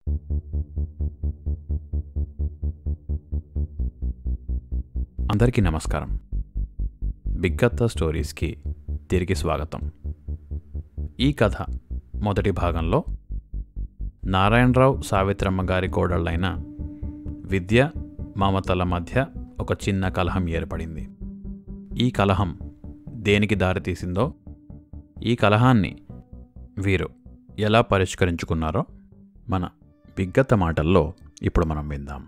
అందరికీ నమస్కారం బిగ్గత్త స్టోరీస్కి తిరిగి స్వాగతం ఈ కథ మొదటి భాగంలో నారాయణరావు సావిత్రమ్మ గారి కోడళ్ళైన విద్య మమతల మధ్య ఒక చిన్న కలహం ఏర్పడింది ఈ కలహం దేనికి దారితీసిందో ఈ కలహాన్ని వీరు ఎలా పరిష్కరించుకున్నారో మన బిగ్గత్త మాటల్లో ఇప్పుడు మనం విందాం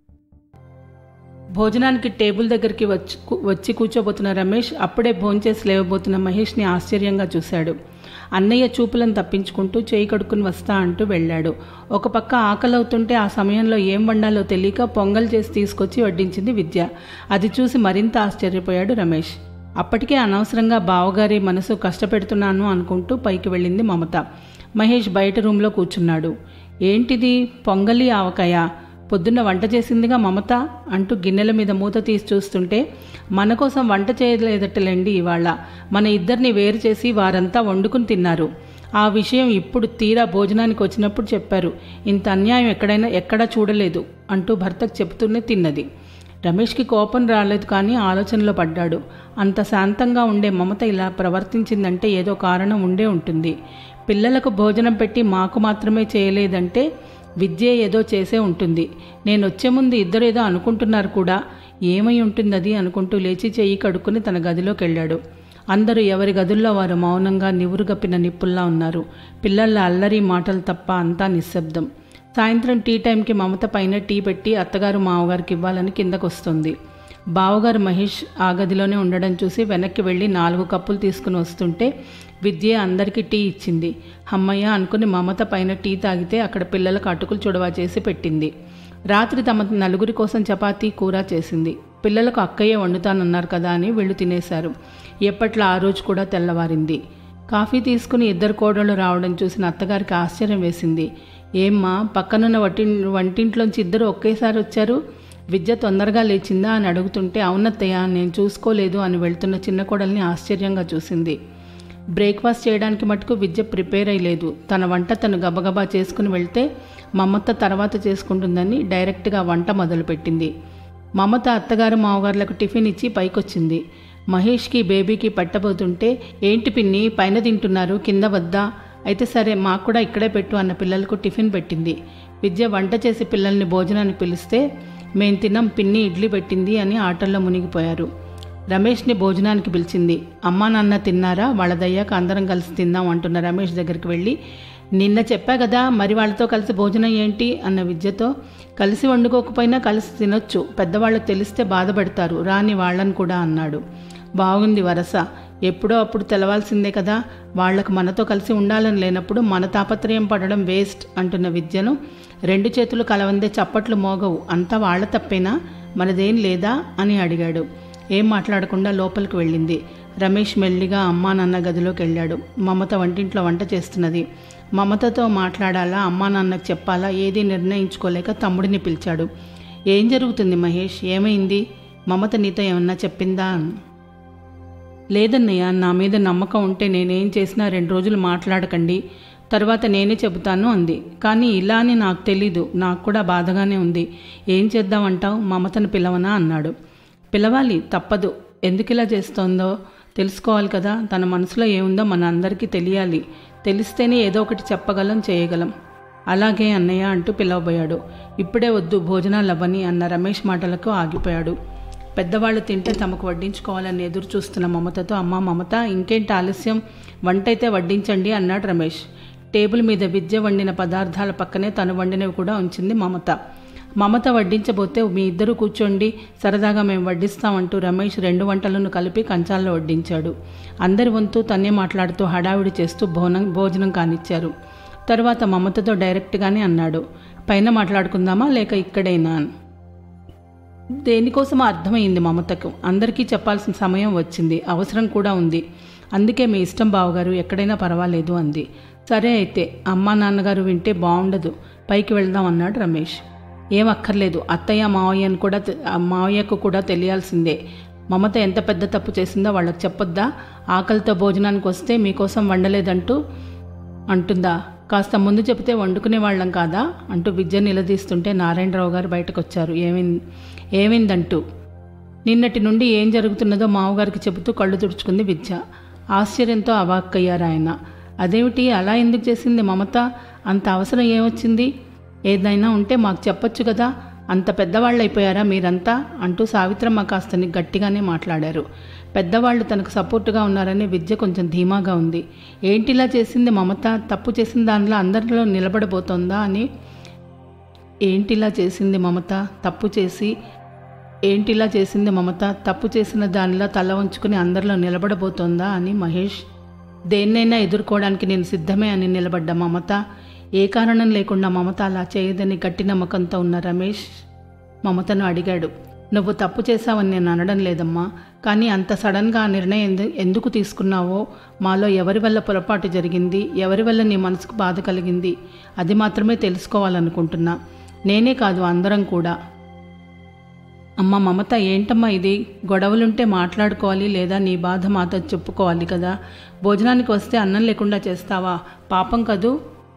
భోజనానికి టేబుల్ దగ్గరికి వచ్చి కు- వచ్చి కూర్చోబోతున్న రమేష్ అప్పుడే భోంచేసి లేవబోతున్న మహేష్ని ఆశ్చర్యంగా చూశాడు అన్నయ్య చూపులను తప్పించుకుంటూ చేయి కడుక్కుని వస్తా అంటూ వెళ్ళాడు ఒక పక్క ఆకలవుతుంటే ఆ సమయంలో ఏం వండాలో తెలియక పొంగల్ చేసి తీసుకొచ్చి వడ్డించింది విద్య అది చూసి మరింత ఆశ్చర్యపోయాడు రమేష్ అప్పటికే అనవసరంగా బావగారి మనసు కష్టపెడుతున్నాను అనుకుంటూ పైకి వెళ్ళింది మమత మహేష్ బయట రూమ్లో కూర్చున్నాడు ఏంటిది పొంగలి ఆవకాయ పొద్దున్న వంట చేసిందిగా మమత అంటూ గిన్నెల మీద మూత తీసి చూస్తుంటే మన కోసం వంట చేయలేదట్టలేండి ఇవాళ మన ఇద్దరిని వేరు చేసి వారంతా వండుకుని తిన్నారు ఆ విషయం ఇప్పుడు తీరా భోజనానికి వచ్చినప్పుడు చెప్పారు ఇంత అన్యాయం ఎక్కడైనా ఎక్కడా చూడలేదు అంటూ భర్తకు చెబుతూనే తిన్నది రమేష్కి కోపం రాలేదు కానీ ఆలోచనలో పడ్డాడు అంత శాంతంగా ఉండే మమత ఇలా ప్రవర్తించిందంటే ఏదో కారణం ఉండే ఉంటుంది పిల్లలకు భోజనం పెట్టి మాకు మాత్రమే చేయలేదంటే విద్య ఏదో చేసే ఉంటుంది నేను వచ్చే ముందు ఇద్దరు ఏదో అనుకుంటున్నారు కూడా ఏమై ఉంటుంది అది అనుకుంటూ లేచి చెయ్యి కడుక్కుని తన గదిలోకి వెళ్ళాడు అందరూ ఎవరి గదుల్లో వారు మౌనంగా నివురుగప్పిన నిప్పుల్లా ఉన్నారు పిల్లల అల్లరి మాటలు తప్ప అంతా నిశ్శబ్దం సాయంత్రం టీ టైంకి మమత పైన టీ పెట్టి అత్తగారు మావగారికి ఇవ్వాలని కిందకు వస్తుంది బావగారు మహేష్ ఆ గదిలోనే ఉండడం చూసి వెనక్కి వెళ్ళి నాలుగు కప్పులు తీసుకుని వస్తుంటే విద్య అందరికీ టీ ఇచ్చింది అమ్మయ్య అనుకుని మమత పైన టీ తాగితే అక్కడ పిల్లలకు అటుకులు చుడవా చేసి పెట్టింది రాత్రి తమ నలుగురి కోసం చపాతీ కూర చేసింది పిల్లలకు అక్కయ్య వండుతానన్నారు కదా అని వీళ్ళు తినేశారు ఎప్పట్లా ఆ రోజు కూడా తెల్లవారింది కాఫీ తీసుకుని ఇద్దరు కోడళ్ళు రావడం చూసిన అత్తగారికి ఆశ్చర్యం వేసింది ఏమ్మా పక్కనున్న వట్టి వంటింట్లోంచి ఇద్దరు ఒకేసారి వచ్చారు విద్య తొందరగా లేచిందా అని అడుగుతుంటే అవునత్తయ్య నేను చూసుకోలేదు అని వెళ్తున్న చిన్న కోడల్ని ఆశ్చర్యంగా చూసింది బ్రేక్ఫాస్ట్ చేయడానికి మటుకు విద్య ప్రిపేర్ అయ్యలేదు తన వంట తను గబగబా చేసుకుని వెళ్తే మమత తర్వాత చేసుకుంటుందని డైరెక్ట్గా వంట మొదలుపెట్టింది మమత అత్తగారు మావగారులకు టిఫిన్ ఇచ్చి పైకొచ్చింది మహేష్కి బేబీకి పెట్టబోతుంటే ఏంటి పిన్ని పైన తింటున్నారు కింద వద్దా అయితే సరే మాకు కూడా ఇక్కడే పెట్టు అన్న పిల్లలకు టిఫిన్ పెట్టింది విద్య వంట చేసి పిల్లల్ని భోజనానికి పిలిస్తే మేం తిన్నాం పిన్ని ఇడ్లీ పెట్టింది అని ఆటల్లో మునిగిపోయారు రమేష్ని భోజనానికి పిలిచింది అమ్మా నాన్న తిన్నారా వాళ్ళదయ్యాక అందరం కలిసి తిందాం అంటున్న రమేష్ దగ్గరికి వెళ్ళి నిన్న చెప్పా కదా మరి వాళ్ళతో కలిసి భోజనం ఏంటి అన్న విద్యతో కలిసి వండుకోకపోయినా కలిసి తినొచ్చు పెద్దవాళ్ళకి తెలిస్తే బాధపడతారు రాని వాళ్ళని కూడా అన్నాడు బాగుంది వరస ఎప్పుడో అప్పుడు తెలవాల్సిందే కదా వాళ్ళకు మనతో కలిసి ఉండాలని లేనప్పుడు మన తాపత్రయం పడడం వేస్ట్ అంటున్న విద్యను రెండు చేతులు కలవందే చప్పట్లు మోగవు అంతా వాళ్ళ తప్పేనా మనదేం లేదా అని అడిగాడు ఏం మాట్లాడకుండా లోపలికి వెళ్ళింది రమేష్ మెల్లిగా అమ్మా నాన్న గదిలోకి వెళ్ళాడు మమత వంటింట్లో వంట చేస్తున్నది మమతతో మాట్లాడాలా అమ్మా నాన్నకు చెప్పాలా ఏది నిర్ణయించుకోలేక తమ్ముడిని పిలిచాడు ఏం జరుగుతుంది మహేష్ ఏమైంది మమత నీతో ఏమన్నా చెప్పిందా లేదన్నయ్య నా మీద నమ్మకం ఉంటే నేనేం చేసినా రెండు రోజులు మాట్లాడకండి తర్వాత నేనే చెబుతాను అంది కానీ ఇలా అని నాకు తెలీదు నాకు కూడా బాధగానే ఉంది ఏం చేద్దామంటావు మమతను పిలవనా అన్నాడు పిలవాలి తప్పదు ఎందుకు ఇలా చేస్తోందో తెలుసుకోవాలి కదా తన మనసులో ఏముందో మన అందరికీ తెలియాలి తెలిస్తేనే ఏదో ఒకటి చెప్పగలం చేయగలం అలాగే అన్నయ్య అంటూ పిలవబోయాడు ఇప్పుడే వద్దు భోజనాలు అవ్వని అన్న రమేష్ మాటలకు ఆగిపోయాడు పెద్దవాళ్ళు తింటే తమకు వడ్డించుకోవాలని ఎదురు చూస్తున్న మమతతో అమ్మ మమత ఇంకేంటి ఆలస్యం వంట అయితే వడ్డించండి అన్నాడు రమేష్ టేబుల్ మీద విద్య వండిన పదార్థాల పక్కనే తను వండినవి కూడా ఉంచింది మమత మమత వడ్డించబోతే మీ ఇద్దరు కూర్చోండి సరదాగా మేము వడ్డిస్తామంటూ రమేష్ రెండు వంటలను కలిపి కంచాల్లో వడ్డించాడు అందరి వంతు తనే మాట్లాడుతూ హడావిడి చేస్తూ భోనం భోజనం కానిచ్చారు తర్వాత మమతతో డైరెక్ట్గానే అన్నాడు పైన మాట్లాడుకుందామా లేక ఇక్కడేనా అని. దేనికోసమో అర్థమైంది మమతకు అందరికీ చెప్పాల్సిన సమయం వచ్చింది అవసరం కూడా ఉంది అందుకే మీ ఇష్టం బావగారు ఎక్కడైనా పర్వాలేదు అంది సరే అయితే అమ్మా నాన్నగారు వింటే బాగుండదు పైకి వెళ్దాం అన్నాడు రమేష్ ఏం అక్కర్లేదు అత్తయ్య మావయ్యను కూడా తె- ఆ మావయ్యకు కూడా తెలియాల్సిందే మమత ఎంత పెద్ద తప్పు చేసిందో వాళ్ళకి చెప్పొద్దా ఆకలితో భోజనానికి వస్తే మీకోసం వండలేదంటూ అంటుందా కాస్త ముందు చెబితే వండుకునే వాళ్ళం కాదా అంటూ విద్య నిలదీస్తుంటే నారాయణరావు గారు బయటకు వచ్చారు ఏమైంది ఏమైందంటూ నిన్నటి నుండి ఏం జరుగుతున్నదో మామగారికి చెబుతూ కళ్ళు తుడుచుకుంది విద్య ఆశ్చర్యంతో అవాక్కయ్యారు ఆయన అదేమిటి అలా ఎందుకు చేసింది మమత అంత అవసరం ఏమొచ్చింది ఏదైనా ఉంటే మాకు చెప్పొచ్చు కదా అంత పెద్దవాళ్ళు అయిపోయారా మీరంతా అంటూ సావిత్రమ్మ కాస్తని గట్టిగానే మాట్లాడారు పెద్దవాళ్ళు తనకు సపోర్టుగా ఉన్నారని విద్య కొంచెం ధీమాగా ఉంది ఏంటిలా చేసింది మమత తప్పు చేసిన దానిలో అందరిలో నిలబడబోతోందా అని ఏంటిలా చేసింది మమత తప్పు చేసి ఏంటిలా చేసింది మమత తప్పు చేసిన దానిలో తల ఉంచుకుని అందరిలో నిలబడబోతోందా అని మహేష్ దేన్నైనా ఎదుర్కోవడానికి నేను సిద్ధమే అని నిలబడ్డ మమత ఏ కారణం లేకుండా మమత అలా చేయదని గట్టి నమ్మకంతో ఉన్న రమేష్ మమతను అడిగాడు నువ్వు తప్పు చేశావని నేను అనడం లేదమ్మా కానీ అంత సడన్గా ఆ నిర్ణయం ఎందు- ఎందుకు తీసుకున్నావో మాలో ఎవరి వల్ల పొరపాటు జరిగింది ఎవరి వల్ల నీ మనసుకు బాధ కలిగింది అది మాత్రమే తెలుసుకోవాలనుకుంటున్నా నేనే కాదు అందరం కూడా అమ్మ మమత ఏంటమ్మా ఇది గొడవలుంటే మాట్లాడుకోవాలి లేదా నీ బాధ మాతో చెప్పుకోవాలి కదా భోజనానికి వస్తే అన్నం లేకుండా చేస్తావా పాపం కదూ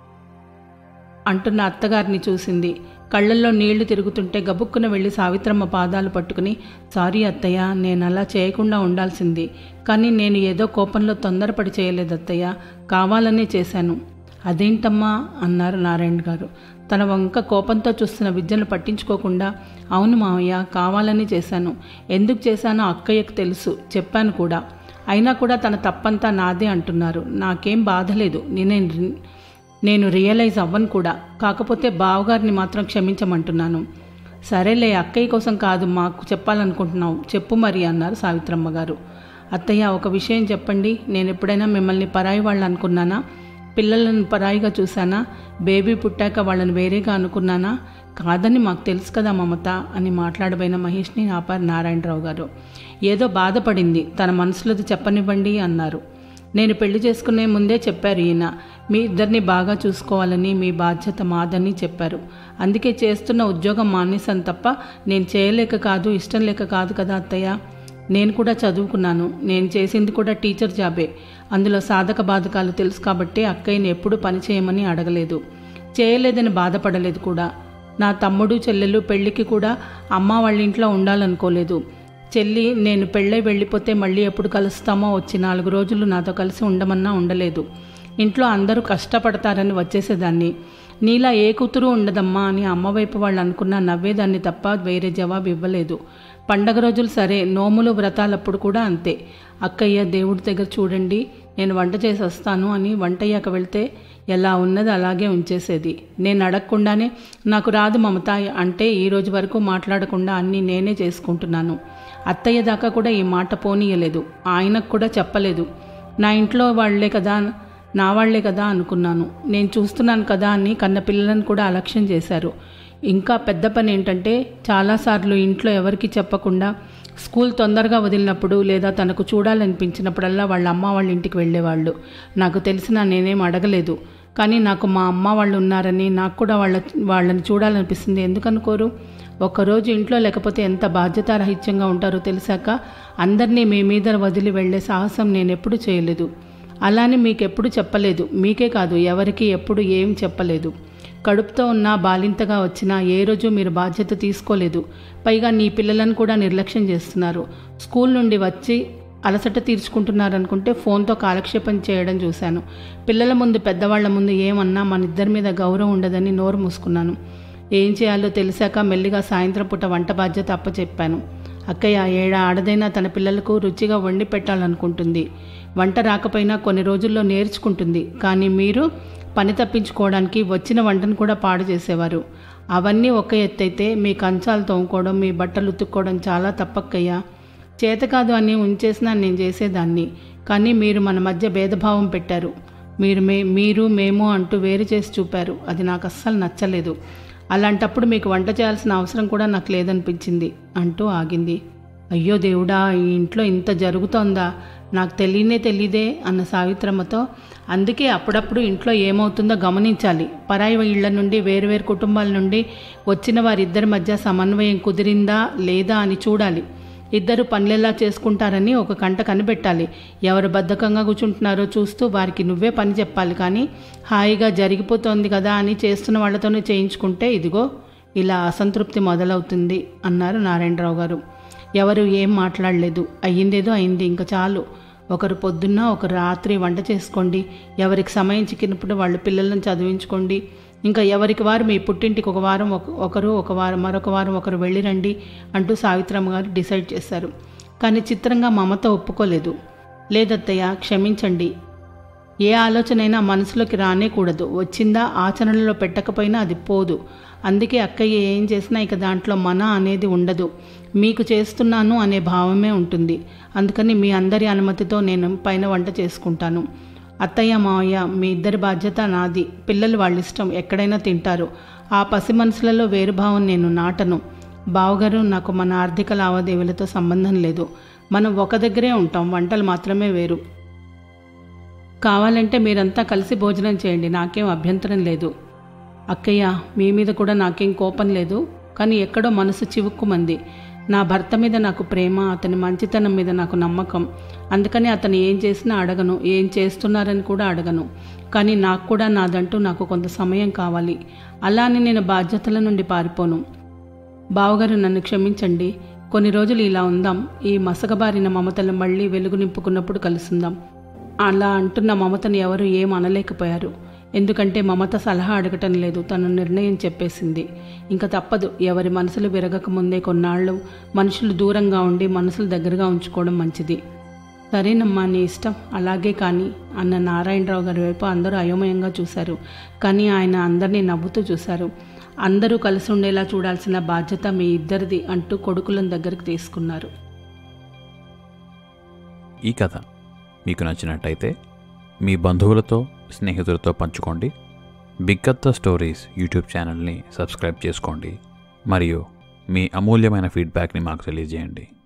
అంటున్న అత్తగారిని చూసింది కళ్ళల్లో నీళ్లు తిరుగుతుంటే గబుక్కున వెళ్ళి సావిత్రమ్మ పాదాలు పట్టుకుని సారీ అత్తయ్య నేను అలా చేయకుండా ఉండాల్సింది కానీ నేను ఏదో కోపంలో తొందరపడి చేయలేదు అత్తయ్య కావాలనే చేశాను అదేంటమ్మా అన్నారు నారాయణ గారు తన వంక కోపంతో చూస్తున్న విద్యను పట్టించుకోకుండా అవును మావయ్య కావాలని చేశాను ఎందుకు చేశానో అక్కయ్యకు తెలుసు చెప్పాను కూడా అయినా కూడా తన తప్పంతా నాదే అంటున్నారు నాకేం బాధ లేదు నేనే నేను రియలైజ్ అవ్వను కూడా కాకపోతే బావగారిని మాత్రం క్షమించమంటున్నాను సరేలే అక్కయ్య కోసం కాదు మాకు చెప్పాలనుకుంటున్నావు చెప్పు మరి అన్నారు సావిత్రమ్మ గారు అత్తయ్య ఒక విషయం చెప్పండి నేను ఎప్పుడైనా మిమ్మల్ని పరాయి వాళ్ళు అనుకున్నానా పిల్లలను పరాయిగా చూశానా బేబీ పుట్టాక వాళ్ళని వేరేగా అనుకున్నానా కాదని మాకు తెలుసు కదా మమత అని మాట్లాడబోయిన మహేష్ని ఆపారు నారాయణరావు గారు ఏదో బాధపడింది తన మనసులోది చెప్పనివ్వండి అన్నారు నేను పెళ్లి చేసుకునే ముందే చెప్పారు ఈయన మీ ఇద్దరిని బాగా చూసుకోవాలని మీ బాధ్యత మాదని చెప్పారు అందుకే చేస్తున్న ఉద్యోగం మానేశాను తప్ప నేను చేయలేక కాదు ఇష్టం లేక కాదు కదా అత్తయ్య నేను కూడా చదువుకున్నాను నేను చేసింది కూడా టీచర్ జాబే అందులో సాధక బాధకాలు తెలుసు కాబట్టి అక్కయ్యని ఎప్పుడు పని చేయమని అడగలేదు చేయలేదని బాధపడలేదు కూడా నా తమ్ముడు చెల్లెలు పెళ్ళికి కూడా అమ్మ వాళ్ళ ఇంట్లో ఉండాలనుకోలేదు చెల్లి నేను పెళ్ళై వెళ్ళిపోతే మళ్ళీ ఎప్పుడు కలుస్తామో వచ్చి నాలుగు రోజులు నాతో కలిసి ఉండమన్నా ఉండలేదు ఇంట్లో అందరూ కష్టపడతారని వచ్చేసేదాన్ని నీలా ఏ కూతురు ఉండదమ్మా అని అమ్మ వైపు వాళ్ళు అనుకున్నా నవ్వేదాన్ని తప్ప వేరే జవాబు ఇవ్వలేదు పండగ రోజులు సరే నోములు వ్రతాలప్పుడు కూడా అంతే అక్కయ్య దేవుడి దగ్గర చూడండి నేను వంట చేసి వస్తాను అని వంటయ్యాక వెళ్తే ఎలా ఉన్నది అలాగే ఉంచేసేది నేను అడగకుండానే నాకు రాదు మమత అంటే ఈ రోజు వరకు మాట్లాడకుండా అన్నీ నేనే చేసుకుంటున్నాను అత్తయ్య దాకా కూడా ఈ మాట పోనీయలేదు ఆయనకు కూడా చెప్పలేదు నా ఇంట్లో వాళ్లే కదా నా వాళ్లే కదా అనుకున్నాను నేను చూస్తున్నాను కదా అని కన్న పిల్లలను కూడా అలక్ష్యం చేశారు ఇంకా పెద్ద పని ఏంటంటే చాలాసార్లు ఇంట్లో ఎవరికి చెప్పకుండా స్కూల్ తొందరగా వదిలినప్పుడు లేదా తనకు చూడాలనిపించినప్పుడల్లా వాళ్ళ అమ్మ వాళ్ళ ఇంటికి వెళ్ళేవాళ్ళు నాకు తెలిసిన నేనేం అడగలేదు కానీ నాకు మా అమ్మ వాళ్ళు ఉన్నారని నాకు కూడా వాళ్ళ వాళ్ళని చూడాలనిపిస్తుంది ఎందుకు అనుకోరు ఒకరోజు ఇంట్లో లేకపోతే ఎంత బాధ్యతారహిత్యంగా ఉంటారో తెలిసాక అందరినీ మీ మీద వదిలి వెళ్ళే సాహసం నేను ఎప్పుడు చేయలేదు అలానే మీకు ఎప్పుడు చెప్పలేదు మీకే కాదు ఎవరికి ఎప్పుడు ఏం చెప్పలేదు కడుపుతో ఉన్న బాలింతగా వచ్చినా ఏ రోజు మీరు బాధ్యత తీసుకోలేదు పైగా నీ పిల్లలను కూడా నిర్లక్ష్యం చేస్తున్నారు స్కూల్ నుండి వచ్చి అలసట తీర్చుకుంటున్నారనుకుంటే ఫోన్తో కాలక్షేపం చేయడం చూశాను పిల్లల ముందు పెద్దవాళ్ల ముందు ఏమన్నా మన ఇద్దరి మీద గౌరవం ఉండదని నోరు మూసుకున్నాను ఏం చేయాలో తెలిసాక మెల్లిగా సాయంత్రం పూట వంట బాధ్యత అప్పచెప్పాను అక్కయ్య ఏడ ఆడదైనా తన పిల్లలకు రుచిగా వండి పెట్టాలనుకుంటుంది వంట రాకపోయినా కొన్ని రోజుల్లో నేర్చుకుంటుంది కానీ మీరు పని తప్పించుకోవడానికి వచ్చిన వంటను కూడా పాడు చేసేవారు అవన్నీ ఒక ఎత్తైతే మీ కంచాలు తోముకోవడం మీ బట్టలు ఉతుక్కోవడం చాలా తప్పక్కయ్యా చేత కాదు అని ఉంచేసినా నేను చేసేదాన్ని కానీ మీరు మన మధ్య భేదభావం పెట్టారు మీరు మే మీరు మేము అంటూ వేరు చేసి చూపారు అది నాకు అస్సలు నచ్చలేదు అలాంటప్పుడు మీకు వంట చేయాల్సిన అవసరం కూడా నాకు లేదనిపించింది అంటూ ఆగింది అయ్యో దేవుడా ఈ ఇంట్లో ఇంత జరుగుతోందా నాకు తెలియనే తెలియదే అన్న సావిత్రమ్మతో అందుకే అప్పుడప్పుడు ఇంట్లో ఏమవుతుందో గమనించాలి పరాయి ఇళ్ల నుండి వేరువేరు కుటుంబాల నుండి వచ్చిన వారిద్దరి మధ్య సమన్వయం కుదిరిందా లేదా అని చూడాలి ఇద్దరు పనులెలా చేసుకుంటారని ఒక కంట కనిపెట్టాలి ఎవరు బద్ధకంగా కూర్చుంటున్నారో చూస్తూ వారికి నువ్వే పని చెప్పాలి కానీ హాయిగా జరిగిపోతోంది కదా అని చేస్తున్న వాళ్ళతోనే చేయించుకుంటే ఇదిగో ఇలా అసంతృప్తి మొదలవుతుంది అన్నారు నారాయణరావు గారు ఎవరు ఏం మాట్లాడలేదు అయ్యిందేదో అయింది ఇంకా చాలు ఒకరు పొద్దున్న ఒకరు రాత్రి వంట చేసుకోండి ఎవరికి సమయం చిక్కినప్పుడు వాళ్ళు పిల్లలను చదివించుకోండి ఇంకా ఎవరికి వారు మీ పుట్టింటికి ఒక వారం ఒక- ఒకరు ఒక వారం మరొక వారం ఒకరు వెళ్ళిరండి అంటూ సావిత్రమ్మ గారు డిసైడ్ చేశారు కానీ చిత్రంగా మమత ఒప్పుకోలేదు లేదత్తయ్య క్షమించండి ఏ ఆలోచనైనా మనసులోకి రానే కూడదు వచ్చిందా ఆచరణలో పెట్టకపోయినా అది పోదు అందుకే అక్కయ్య ఏం చేసినా ఇక దాంట్లో మన అనేది ఉండదు మీకు చేస్తున్నాను అనే భావమే ఉంటుంది అందుకని మీ అందరి అనుమతితో నేను పైన వంట చేసుకుంటాను అత్తయ్య మావయ్య మీ ఇద్దరి బాధ్యత నాది పిల్లలు వాళ్ళ ఇష్టం ఎక్కడైనా తింటారు ఆ పసి మనసులలో వేరు భావం నేను నాటను బావగారు నాకు మన ఆర్థిక లావాదేవీలతో సంబంధం లేదు మనం ఒక దగ్గరే ఉంటాం వంటలు మాత్రమే వేరు కావాలంటే మీరంతా కలిసి భోజనం చేయండి నాకేం అభ్యంతరం లేదు అక్కయ్య మీ మీద కూడా నాకేం కోపం లేదు కానీ ఎక్కడో మనసు చివుక్కుమంది నా భర్త మీద నాకు ప్రేమ అతని మంచితనం మీద నాకు నమ్మకం అందుకని అతను ఏం చేసినా అడగను ఏం చేస్తున్నారని కూడా అడగను కానీ నాకు కూడా నాదంటూ నాకు కొంత సమయం కావాలి అలా అని నేను బాధ్యతల నుండి పారిపోను బావగారు నన్ను క్షమించండి కొన్ని రోజులు ఇలా ఉందాం ఈ మసకబారిన మమతలు మళ్ళీ వెలుగు నింపుకున్నప్పుడు కలుసుందాం అలా అంటున్న మమతను ఎవరు ఏం అనలేకపోయారు ఎందుకంటే మమత సలహా అడగటం లేదు తన నిర్ణయం చెప్పేసింది ఇంకా తప్పదు ఎవరి మనసులు విరగక ముందే కొన్నాళ్ళు మనుషులు దూరంగా ఉండి మనసులు దగ్గరగా ఉంచుకోవడం మంచిది సరేనమ్మా నీ ఇష్టం అలాగే కానీ అన్న నారాయణరావు గారి వైపు అందరూ అయోమయంగా చూశారు కానీ ఆయన అందరినీ నవ్వుతూ చూశారు అందరూ కలిసి ఉండేలా చూడాల్సిన బాధ్యత మీ ఇద్దరిది అంటూ కొడుకులను దగ్గరికి తీసుకున్నారు ఈ కథ మీకు నచ్చినట్టయితే మీ బంధువులతో స్నేహితులతో పంచుకోండి బిగ్ కత్త స్టోరీస్ యూట్యూబ్ ఛానల్ని సబ్స్క్రైబ్ చేసుకోండి మరియు మీ అమూల్యమైన ఫీడ్బ్యాక్ని మాకు తెలియజేయండి